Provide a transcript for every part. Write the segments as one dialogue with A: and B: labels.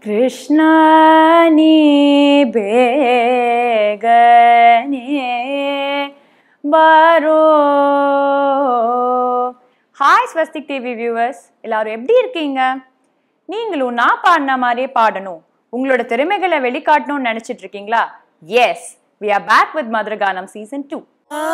A: कृष्णा நீ ಬೇಗನೆ ಬಾರೋ ஹாய் ஸ்வஸ்திக் டிவி வியூவர்ஸ் எல்லாரும் எப்படி இருக்கீங்க நீங்களும் நான் பாடின மாதிரியே பாடணும் உங்களோட திறமைகளை வெளிக்காட்டணும்னு நினைச்சிட்டு இருக்கீங்களா yes we are back with Madhuragaanam season two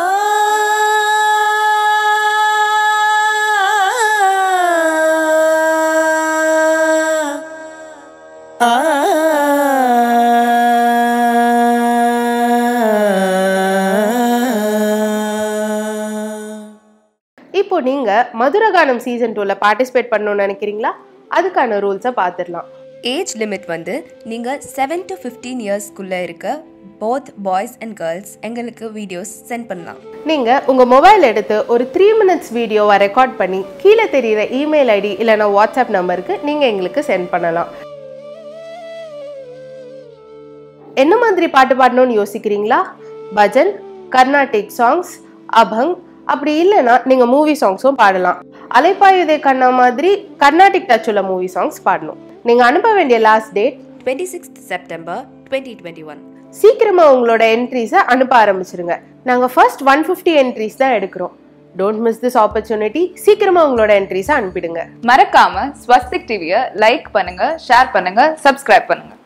B: இப்போ நீங்க மதுரகானம் சீசன் டூல பார்ட்டிசிபேட் பண்ணணும்னு நினைக்கிறீங்களா அதுக்கான ரூல்ஸை பார்த்துடலாம்
C: ஏஜ் லிமிட் வந்து நீங்கள் செவன் டு ஃபிஃப்டீன் இயர்ஸ்க்குள்ளே இருக்க போத் பாய்ஸ் அண்ட் கேர்ள்ஸ் எங்களுக்கு வீடியோஸ் சென்ட் பண்ணலாம்
B: நீங்க உங்க மொபைல் எடுத்து ஒரு த்ரீ மினிட்ஸ் வீடியோவை ரெக்கார்ட் பண்ணி கீழே தெரியிற இமெயில் ஐடி இல்லைனா வாட்ஸ்அப் நம்பருக்கு நீங்க எங்களுக்கு சென்ட் பண்ணலாம் என்ன மாதிரி பாட்டு பாடணும்னு யோசிக்கிறீங்களா பஜன் கர்நாடிக் சாங்ஸ் அபங் அப்படி இல்லைன்னா நீங்க மூவி சாங்ஸும் பாடலாம் அலைப்பாயுதே கண்ணா மாதிரி கர்நாடிக் டச் உள்ள மூவி சாங்ஸ் பாடணும் நீங்க அனுப்ப வேண்டிய last date
C: twenty sixth September twenty twenty one
B: சீக்கிரமா உங்களோட என்ட்ரிஸை அனுப்ப ஆரம்பிச்சிருங்க நாங்க ஃபர்ஸ்ட் ஒன் ஃபிஃப்டி என்ட்ரிஸ் தான் எடுக்கிறோம் டோன்ட் மிஸ் திஸ் ஆப்பர்ச்சுனிட்டி சீக்கிரமா உங்களோட என்ட்ரிஸை அனுப்பிடுங்க
D: மறக்காம ஸ்வஸ்திக் டிவியை லைக் பண்ணுங்க ஷேர் பண்ணுங்க சப்ஸ்கிரைப் பண்ணுங்க